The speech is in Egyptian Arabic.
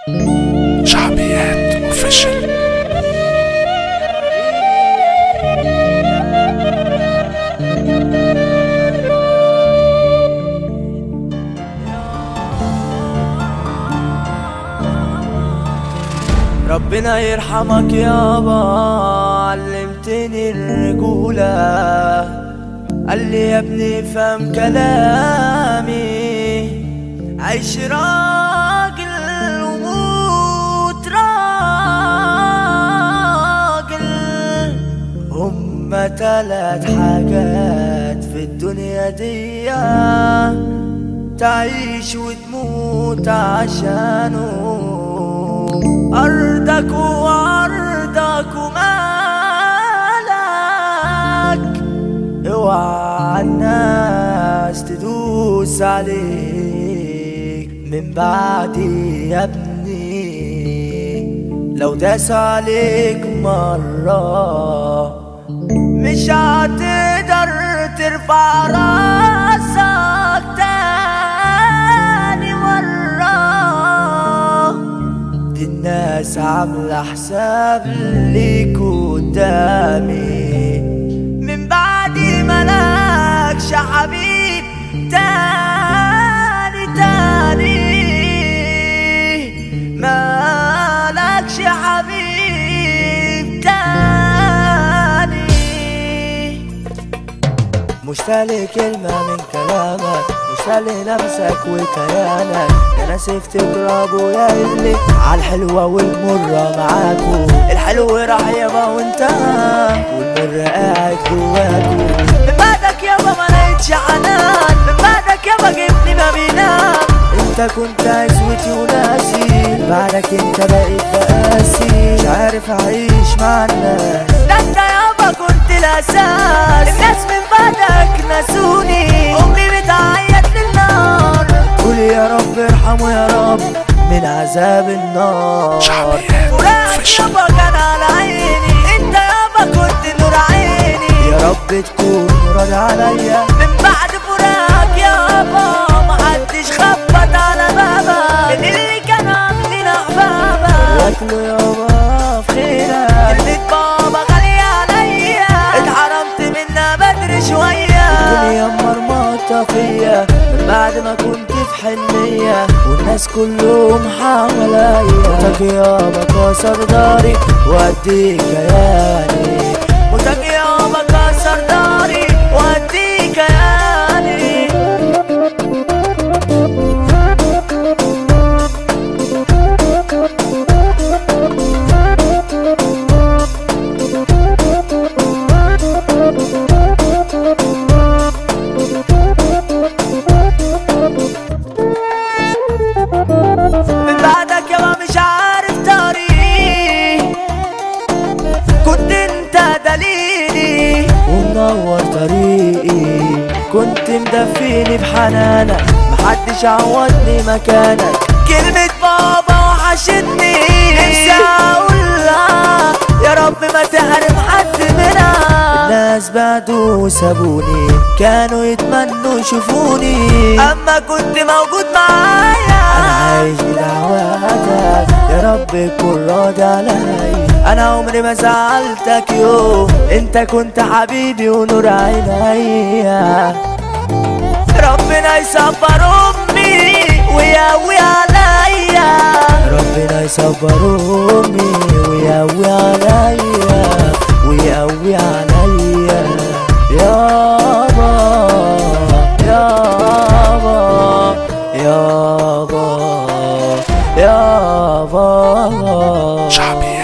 شعبيات اوفيشال ربنا يرحمك يابا علمتني الرجولة قال لي يا ابني فهم كلامي عيش راجل وموت راجل هما تلات حاجات في الدنيا دي تعيش وتموت عشانه أرضك وأرضك ومالك اوعى الناس تدوس عليك من بعدي يا ابني لو داس عليك مرة مش هتقدر ترفع راسك تاني مرة دي الناس عاملة حساب ليك قدامي من بعدي ملكش حبيب تاني تاني مالكش حبيب تاني مشتاق كلمة من كلامك مشتاق لنفسك وكيانك يا ناس افتكروا يا اللي عالحلوة والمرة معاكو الحلو راح يابا وانتهى والمر قاعد جواكو من بعدك يابا ما لقيتش عنان من بعدك يابا جبني ما بينام انت كنت عزوتي وناسي بعدك انت بقيت بقاسي مش عارف اعيش مع الناس ده انت يابا كنت الاساس الناس من بعدك نسوني امي بتعيط للنار قول يا رب ارحمه يا رب من عذاب النار شعبيات فراق اوفيشال يابا كان على عيني انت يابا كنت نور عيني يا رب تكون راضي عليا من بعد فراق يابا محدش خبط على بابا من اللي كان عاملين احبابا ياكلوا يابا في خيرك كلمة بابا غالية عليا اتحرمت منها بدري شوية الدنيا مرمطة فيا من بعد ما كنت في حنية والناس كلهم حواليا موتك يابا كسر داري واديك كياني موتك يابا كسر داري واديك كياني من بعدك يابا مش عارف طريقي كنت انت دليلي ومنور طريقي كنت مدفيني بحنانك محدش عوضني مكانك كلمة بابا وحشتني نفسي اقولها يا رب ما تحرم حد منها الناس بعدوا وسابوني كانوا يتمنوا يشوفوني اما كنت موجود معايا انا عايش بدعواتك يا رب تكون راضي عليا انا عمري ما زعلتك يوم انت كنت حبيبي ونور عينيا ربنا يصبر امي ويقوي عليا ربنا يصبر امي ويقوي عليا ويقوي عليا يابا يابا يابا يابا شعبيات